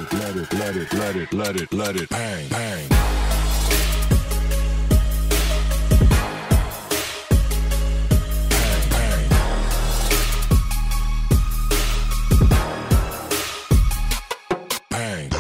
it, let it, let it, let it, let it, let it, bang, bang. Bang, bang. Bang.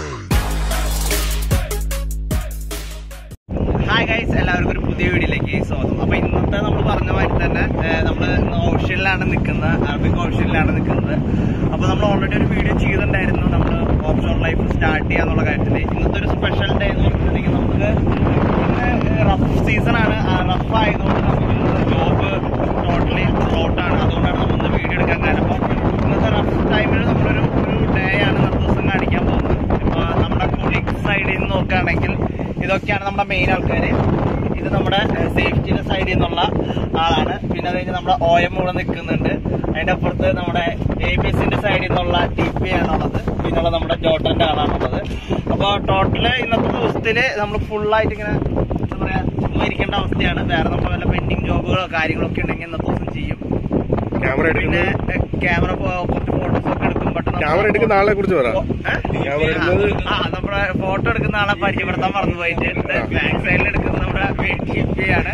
Hi guys എല്ലാവർക്കും ഒരു പുതിയ വീഡിയോയിലേക്ക് സ്വാഗതം അപ്പൊ ഇന്നത്തെ നമ്മൾ പറഞ്ഞ മാതിരി തന്നെ നമ്മൾ ഓപ്ഷനിലാണ് നിൽക്കുന്നത് അറബിക് ഓപ്ഷനിലാണ് നിൽക്കുന്നത് അപ്പൊ നമ്മൾ ഓൾറെഡി ഒരു വീഡിയോ ചെയ്തിട്ടുണ്ടായിരുന്നു നമ്മൾ ഓപ്ഷൻ ലൈഫ് സ്റ്റാർട്ട് ചെയ്യാന്നുള്ള കാര്യത്തിൽ ഇന്നത്തെ ഒരു സ്പെഷ്യൽ ഡേ എന്ന് പറഞ്ഞിട്ടുണ്ടെങ്കിൽ നമുക്ക് ഇന്ന് റഫ് സീസൺ ആണ് റഫ് ആയതുകൊണ്ട് നമുക്ക് ജോബ് ടോട്ടലി ഫ്ലോട്ടാണ് അതുകൊണ്ടാണ് നമ്മൾ ഇന്ന് വീഡിയോ എടുക്കാൻ കാരണം അപ്പോൾ ഇന്നത്തെ റഫ് ടൈമിൽ നമ്മളൊരു ഒരു ഡേ ആണ് ഇന്നത്തെ ദിവസം കാണിക്കാൻ പോകുന്നത് ഇപ്പൊ നമ്മുടെ കൊളീഗ് സൈഡിൽ നിന്ന് നോക്കുകയാണെങ്കിൽ ഇതൊക്കെയാണ് നമ്മുടെ മെയിൻ ആൾക്കാർ ഇത് നമ്മുടെ സേഫ്റ്റിയുടെ സൈഡിൽ നിന്നുള്ള ആളാണ് പിന്നെ അത് കഴിഞ്ഞ് നമ്മുടെ ഒ എം ഇവിടെ നിൽക്കുന്നുണ്ട് അതിന്റെ അപ്പുറത്ത് നമ്മുടെ എ ബി എസിന്റെ സൈഡിൽ നിന്നുള്ള ടി പി ആണുള്ളത് പിന്നുള്ള നമ്മുടെ ജോട്ടന്റെ ആളാണുള്ളത് അപ്പോൾ ടോട്ടല് ഇന്നത്തെ ദിവസത്തില് നമ്മൾ ഫുള്ളായിട്ട് ഇങ്ങനെ എന്താ പറയാ ചുമ്മാ ഇരിക്കേണ്ട അവസ്ഥയാണ് വേറെ നമ്മുടെ വല്ല പെൻഡിങ് ജോബുകളോ കാര്യങ്ങളൊക്കെ ഉണ്ടെങ്കിൽ ഇന്നത്തെ ദിവസം ചെയ്യും ക്യാമറ പിന്നെ എടുക്കുന്നത് ക്യാമറ കുറച്ച് ഫോട്ടോസ് ഒക്കെ എടുക്കും പെട്ടെന്ന് ക്യാമറ എടുക്കുന്ന ആളെ കുറിച്ച് പറ ക്യാമറ എടുക്കുന്നത് ആ നമ്മുടെ ഫോട്ടോ എടുക്കുന്ന ആളെ പരിചയപ്പെടുത്താൻ മറന്നു പോയിട്ട് ബാക്ക് സൈഡിൽ എടുക്കുന്നത് നമ്മുടെ ഷിപ്പിയാണ്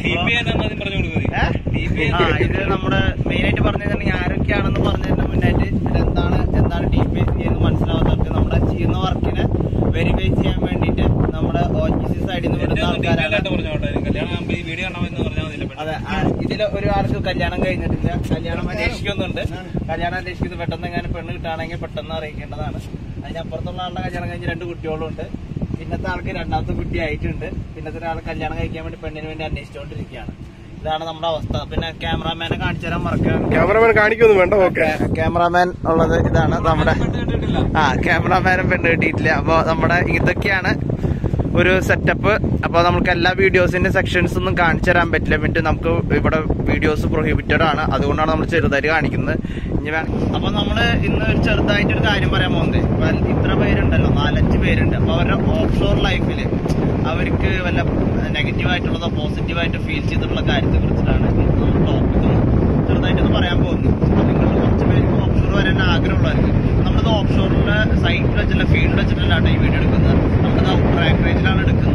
ആ ഇത് നമ്മുടെ മെയിൻ ആയിട്ട് പറഞ്ഞിട്ടുണ്ടെങ്കിൽ ആരൊക്കെയാണെന്ന് പറഞ്ഞതിന് മുന്നായിട്ട് ഇത് എന്താണ് എന്താണ് ഡി പി എസ് എന്ന് മനസ്സിലാവാത്തവർക്ക് നമ്മുടെ ചെയ്യുന്ന വർക്കിനെ വെരിഫൈ ചെയ്യാൻ വേണ്ടിയിട്ട് നമ്മുടെ ഒ ജി സി സൈഡിൽ നിന്ന് വിടുന്ന ആൾക്കാരാണ് അതെ ആ, ഇതില് ഒരാൾക്ക് കല്യാണം കഴിഞ്ഞിട്ടില്ല കല്യാണം അന്വേഷിക്കുന്നുണ്ട് കല്യാണം അന്വേഷിക്കുന്നത് പെട്ടെന്ന് എങ്ങനെ പെണ്ണ് കിട്ടുകയാണെങ്കിൽ പെട്ടെന്ന് അറിയിക്കേണ്ടതാണ് അതിനപ്പുറത്തുള്ള ആളുടെ കല്യാണം കഴിഞ്ഞ് രണ്ട് കുട്ടികളും ഉണ്ട് പിന്നത്തെ ആൾക്ക് രണ്ടാമത്തെ കുട്ടി ആയിട്ടുണ്ട് പിന്നത്തെ ഒരാൾ കല്യാണം കഴിക്കാൻ വേണ്ടി പെണ്ണിന് വേണ്ടി അന്വേഷിച്ചുകൊണ്ടിരിക്കുകയാണ് ഇതാണ് നമ്മുടെ അവസ്ഥ പിന്നെ ക്യാമറാമാനെ കാണിച്ചു തരാൻ മറക്കാൻ ക്യാമറമാൻ കാണിക്കൊന്നും വേണ്ട ഓക്കെ ക്യാമറാമാൻ ഉള്ളത് ഇതാണ് നമ്മുടെ ആ ക്യാമറാമാനും പെണ്ണ് കിട്ടിയിട്ടില്ല അപ്പോൾ നമ്മുടെ ഇതൊക്കെയാണ് ഒരു സെറ്റപ്പ് അപ്പോൾ നമുക്ക് എല്ലാ വീഡിയോസിന്റെ സെക്ഷൻസ് ഒന്നും കാണിച്ചു തരാൻ പറ്റില്ല പിന്നെ നമുക്ക് ഇവിടെ വീഡിയോസ് പ്രൊഹിബിറ്റഡ് ആണ് അതുകൊണ്ടാണ് നമ്മൾ ചെറുതായിട്ട് കാണിക്കുന്നത് ഇനി വേ- അപ്പോൾ നമ്മൾ ഇന്ന് ഒരു ചെറുതായിട്ട് ഒരു കാര്യം പറയാൻ പോകുന്നത് ഇപ്പൊ ഇത്ര പേരുണ്ടല്ലോ നാലഞ്ച് പേരുണ്ട് അപ്പോൾ അവരുടെ ഓഫ്ഷോർ ലൈഫിൽ അവർക്ക് വല്ല നെഗറ്റീവ് ആയിട്ടുള്ളതോ പോസിറ്റീവ് ആയിട്ട് ഫീൽ ചെയ്തിട്ടുള്ള കാര്യത്തെ കുറിച്ചിട്ടാണ് ടോപ്പിക് ചെറുതായിട്ടൊന്ന് പറയാൻ പോകുന്നത് അപ്പോൾ നിങ്ങൾ കുറച്ച് പേർക്ക് ഓഫ്ഷോർ വരാൻ ആഗ്രഹമുള്ളവർക്ക് നമ്മളിത് ഓഫ്ഷോറിന്റെ സൈറ്റിൽ വെച്ചില്ല ഫീൽഡ് വെച്ചിട്ടല്ല കേട്ടോ ഈ വീഡിയോ എടുക്കുന്നത് നമ്മളിത് ഔട്ടർ ആക്രേജിലാണ് എടുക്കുന്നത്